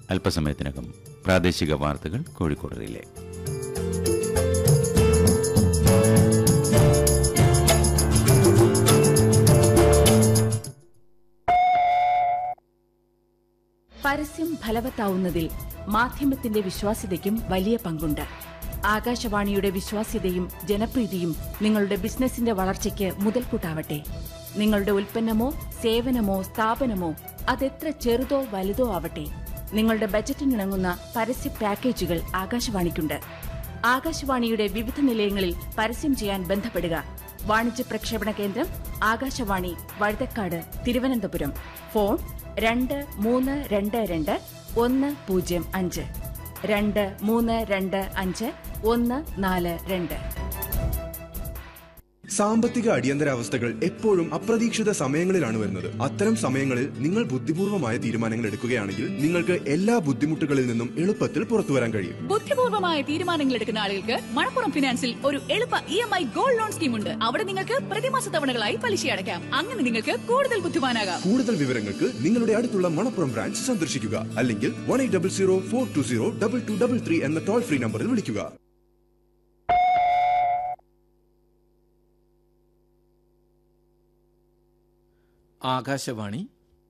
അല്പസമയത്തിനകം പ്രാദേശിക വാർത്തകൾ കോഴിക്കോട് റിലേ പരസ്യം ഫലവത്താവുന്നതിൽ മാധ്യമത്തിന്റെ വിശ്വാസ്യതയ്ക്കും വലിയ പങ്കുണ്ട് ആകാശവാണിയുടെ വിശ്വാസ്യതയും ജനപ്രീതിയും നിങ്ങളുടെ ബിസിനസിന്റെ വളർച്ചയ്ക്ക് മുതൽക്കൂട്ടാവട്ടെ നിങ്ങളുടെ ഉൽപ്പന്നമോ സേവനമോ സ്ഥാപനമോ അതെത്ര ചെറുതോ വലുതോ ആവട്ടെ നിങ്ങളുടെ ബജറ്റിനിണങ്ങുന്ന പരസ്യ പാക്കേജുകൾ ആകാശവാണിക്കുണ്ട് ആകാശവാണിയുടെ വിവിധ നിലയങ്ങളിൽ പരസ്യം ചെയ്യാൻ ബന്ധപ്പെടുക വാണിജ്യ പ്രക്ഷേപണ കേന്ദ്രം ആകാശവാണി വഴുതക്കാട് തിരുവനന്തപുരം ഫോൺ രണ്ട് മൂന്ന് രണ്ട് രണ്ട് ഒന്ന് പൂജ്യം അഞ്ച് രണ്ട് മൂന്ന് രണ്ട് അഞ്ച് ഒന്ന് നാല് രണ്ട് സാമ്പത്തിക അടിയന്തരാവസ്ഥകൾ എപ്പോഴും അപ്രതീക്ഷിത സമയങ്ങളിലാണ് വരുന്നത് അത്തരം സമയങ്ങളിൽ നിങ്ങൾ ബുദ്ധിപൂർവമായ തീരുമാനങ്ങൾ എടുക്കുകയാണെങ്കിൽ നിങ്ങൾക്ക് എല്ലാ ബുദ്ധിമുട്ടുകളിൽ നിന്നും എളുപ്പത്തിൽ പുറത്തു വരാൻ കഴിയും ബുദ്ധിപൂർവമായ തീരുമാനങ്ങൾ എടുക്കുന്ന ആളുകൾക്ക് മണപ്പുറം ഫിനാൻസിൽ ഒരു എളുപ്പ E M I gold loan scheme ഉണ്ട് അവിടെ നിങ്ങൾക്ക് പ്രതിമാസ തവണകളായി പലിശ അടയ്ക്കാം അങ്ങനെ നിങ്ങൾക്ക് കൂടുതൽ ബുദ്ധിമാനാകാം കൂടുതൽ വിവരങ്ങൾക്ക് നിങ്ങളുടെ അടുത്തുള്ള മണപ്പുറം ബ്രാഞ്ച് സന്ദർശിക്കുക അല്ലെങ്കിൽ one eight double zero four two zero double two double three എന്ന ടോൾ ഫ്രീ നമ്പറിൽ വിളിക്കുക ആകാശവാണി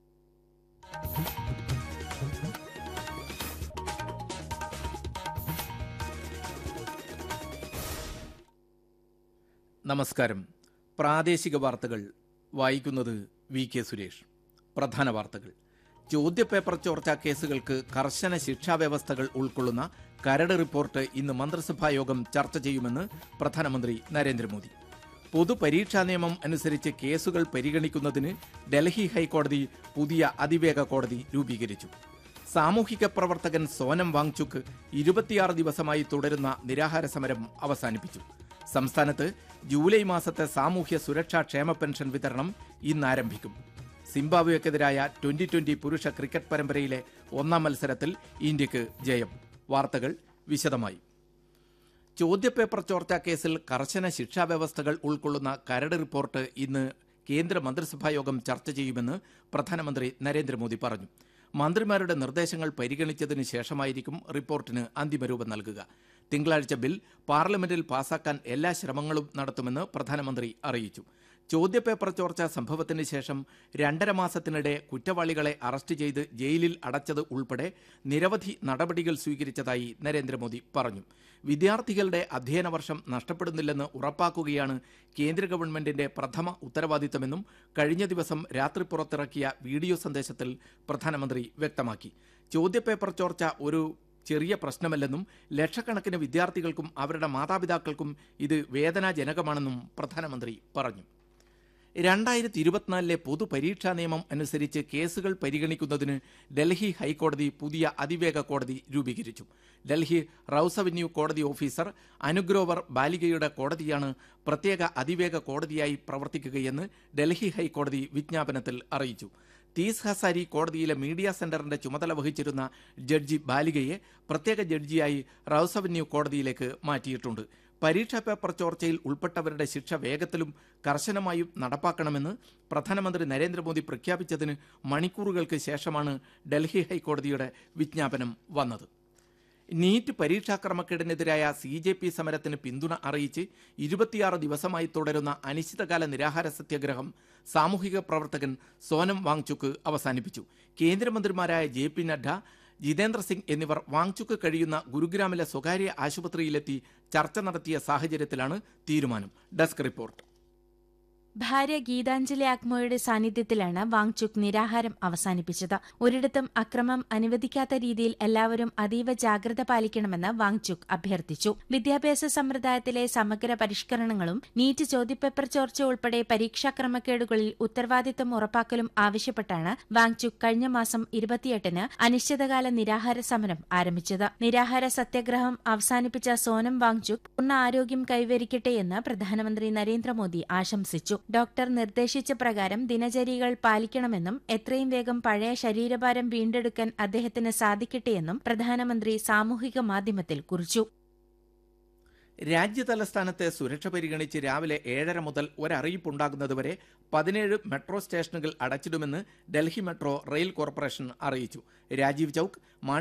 നമസ്കാരം പ്രാദേശിക വാർത്തകൾ വായിക്കുന്നത് വി കെ സുരേഷ് പ്രധാന വാർത്തകൾ ചോദ്യപേപ്പർ ചോർച്ചാ കേസുകൾക്ക് കർശന ശിക്ഷാ വ്യവസ്ഥകൾ ഉൾക്കൊള്ളുന്ന കരട് റിപ്പോർട്ട് ഇന്ന് മന്ത്രിസഭാ യോഗം ചർച്ച ചെയ്യുമെന്ന് പ്രധാനമന്ത്രി നരേന്ദ്രമോദി പൊതുപരീക്ഷാ നിയമം അനുസരിച്ച് കേസുകൾ പരിഗണിക്കുന്നതിന് ഡൽഹി ഹൈക്കോടതി പുതിയ അതിവേഗ കോടതി രൂപീകരിച്ചു സാമൂഹിക പ്രവർത്തകൻ സോനം വാങ്ചുക്ക് ഇരുപത്തിയാറ് ദിവസമായി തുടരുന്ന നിരാഹാര സമരം അവസാനിപ്പിച്ചു സംസ്ഥാനത്ത് ജൂലൈ മാസത്തെ സാമൂഹ്യ സുരക്ഷാ ക്ഷേമ പെൻഷൻ വിതരണം ഇന്ന് ആരംഭിക്കും സിംബാബ്വേക്കെതിരായ ട്വന്റി ട്വന്റി പുരുഷ ക്രിക്കറ്റ് പരമ്പരയിലെ ഒന്നാം മത്സരത്തിൽ ഇന്ത്യക്ക് ജയം വാർത്തകൾ വിശദമായി ചോദ്യപേപ്പർ ചോർച്ചാ കേസിൽ കർശന ശിക്ഷാ വ്യവസ്ഥകൾ ഉൾക്കൊള്ളുന്ന കരട് റിപ്പോർട്ട് ഇന്ന് കേന്ദ്ര മന്ത്രിസഭാ യോഗം ചർച്ച ചെയ്യുമെന്ന് പ്രധാനമന്ത്രി നരേന്ദ്രമോദി പറഞ്ഞു മന്ത്രിമാരുടെ നിർദ്ദേശങ്ങൾ പരിഗണിച്ചതിന് ശേഷമായിരിക്കും റിപ്പോർട്ടിന് അന്തിമരൂപം നൽകുക തിങ്കളാഴ്ച ബിൽ പാർലമെന്റിൽ പാസാക്കാൻ എല്ലാ ശ്രമങ്ങളും നടത്തുമെന്ന് പ്രധാനമന്ത്രി അറിയിച്ചു ചോദ്യപേപ്പർ ചോർച്ച സംഭവത്തിന് ശേഷം രണ്ടര മാസത്തിനിടെ കുറ്റവാളികളെ അറസ്റ്റ് ചെയ്ത് ജയിലിൽ അടച്ചത് ഉൾപ്പെടെ നിരവധി നടപടികൾ സ്വീകരിച്ചതായി നരേന്ദ്രമോദി പറഞ്ഞു വിദ്യാർത്ഥികളുടെ അധ്യയന വർഷം നഷ്ടപ്പെടുന്നില്ലെന്ന് ഉറപ്പാക്കുകയാണ് കേന്ദ്ര ഗവൺമെന്റിന്റെ പ്രഥമ ഉത്തരവാദിത്തമെന്നും കഴിഞ്ഞ ദിവസം രാത്രി പുറത്തിറക്കിയ വീഡിയോ സന്ദേശത്തിൽ പ്രധാനമന്ത്രി വ്യക്തമാക്കി ചോദ്യപേപ്പർ ചോർച്ച ഒരു ചെറിയ പ്രശ്നമല്ലെന്നും ലക്ഷക്കണക്കിന് വിദ്യാർത്ഥികൾക്കും അവരുടെ മാതാപിതാക്കൾക്കും ഇത് വേദനാജനകമാണെന്നും പ്രധാനമന്ത്രി പറഞ്ഞു രണ്ടായിരത്തി ഇരുപത്തിനാലിലെ പൊതുപരീക്ഷാ നിയമം അനുസരിച്ച് കേസുകൾ പരിഗണിക്കുന്നതിന് ഡൽഹി ഹൈക്കോടതി പുതിയ അതിവേഗ കോടതി രൂപീകരിച്ചു ഡൽഹി റൌസ് അവന്യൂ കോടതി ഓഫീസർ അനുഗ്രോവർ ബാലികയുടെ കോടതിയാണ് പ്രത്യേക അതിവേഗ കോടതിയായി പ്രവർത്തിക്കുകയെന്ന് ഡൽഹി ഹൈക്കോടതി വിജ്ഞാപനത്തിൽ അറിയിച്ചു തീസ് ഹസാരി കോടതിയിലെ മീഡിയ സെന്ററിന്റെ ചുമതല വഹിച്ചിരുന്ന ജഡ്ജി ബാലികയെ പ്രത്യേക ജഡ്ജിയായി റൌസ് അവന്യൂ കോടതിയിലേക്ക് മാറ്റിയിട്ടുണ്ട് പരീക്ഷാ പേപ്പർ ചോർച്ചയിൽ ഉൾപ്പെട്ടവരുടെ ശിക്ഷ വേഗത്തിലും കർശനമായും നടപ്പാക്കണമെന്ന് പ്രധാനമന്ത്രി നരേന്ദ്രമോദി പ്രഖ്യാപിച്ചതിന് മണിക്കൂറുകൾക്ക് ശേഷമാണ് ഡൽഹി ഹൈക്കോടതിയുടെ വിജ്ഞാപനം വന്നത് നീറ്റ് പരീക്ഷാക്രമക്കേടിനെതിരായ സി ജെ പി സമരത്തിന് പിന്തുണ അറിയിച്ച് ഇരുപത്തിയാറ് ദിവസമായി തുടരുന്ന അനിശ്ചിതകാല നിരാഹാര സത്യാഗ്രഹം സാമൂഹിക പ്രവർത്തകൻ സോനം വാങ്ചുക്ക് അവസാനിപ്പിച്ചു കേന്ദ്രമന്ത്രിമാരായ ജെ പി നഡ്ഡ ജിതേന്ദ്ര സിംഗ് എന്നിവർ വാങ്ചുക്ക് കഴിയുന്ന ഗുരുഗ്രാമിലെ സ്വകാര്യ ആശുപത്രിയിലെത്തി ചർച്ച നടത്തിയ സാഹചര്യത്തിലാണ് തീരുമാനം ഡെസ്ക് റിപ്പോർട്ട് ഭാര്യ ഗീതാഞ്ജലി ആക്മോയുടെ സാന്നിധ്യത്തിലാണ് വാങ്ചുക് നിരാഹാരം അവസാനിപ്പിച്ചത് ഒരിടത്തും അക്രമം അനുവദിക്കാത്ത രീതിയിൽ എല്ലാവരും അതീവ ജാഗ്രത പാലിക്കണമെന്ന് വാങ്ചുക് അഭ്യർത്ഥിച്ചു വിദ്യാഭ്യാസ സമ്പ്രദായത്തിലെ സമഗ്ര പരിഷ്കരണങ്ങളും നീറ്റ് ചോദ്യപേപ്പർ ചോർച്ച ഉൾപ്പെടെ പരീക്ഷാ ക്രമക്കേടുകളിൽ ഉത്തരവാദിത്തം ഉറപ്പാക്കലും ആവശ്യപ്പെട്ടാണ് വാങ്ചുക് കഴിഞ്ഞ മാസം ഇരുപത്തിയെട്ടിന് അനിശ്ചിതകാല നിരാഹാര സമരം ആരംഭിച്ചത് നിരാഹാര സത്യാഗ്രഹം അവസാനിപ്പിച്ച സോനം വാങ്ചുക് പൂർണ്ണ ആരോഗ്യം കൈവരിക്കട്ടെയെന്ന് പ്രധാനമന്ത്രി നരേന്ദ്രമോദി ആശംസിച്ചു ഡോക്ടർ നിർദ്ദേശിച്ച പ്രകാരം ദിനചര്യകൾ പാലിക്കണമെന്നും എത്രയും വേഗം പഴയ ശരീരഭാരം വീണ്ടെടുക്കാൻ അദ്ദേഹത്തിന് സാധിക്കട്ടെയെന്നും പ്രധാനമന്ത്രി സാമൂഹിക മാധ്യമത്തിൽ കുറിച്ചു രാജ്യതലസ്ഥാനത്തെ സുരക്ഷ പരിഗണിച്ച് രാവിലെ ഏഴര മുതൽ ഒരറിയിപ്പുണ്ടാകുന്നതുവരെ പതിനേഴ് മെട്രോ സ്റ്റേഷനുകൾ അടച്ചിടുമെന്ന് ഡൽഹി മെട്രോ റെയിൽ കോർപ്പറേഷൻ അറിയിച്ചു രാജീവ് ചൌക്ക്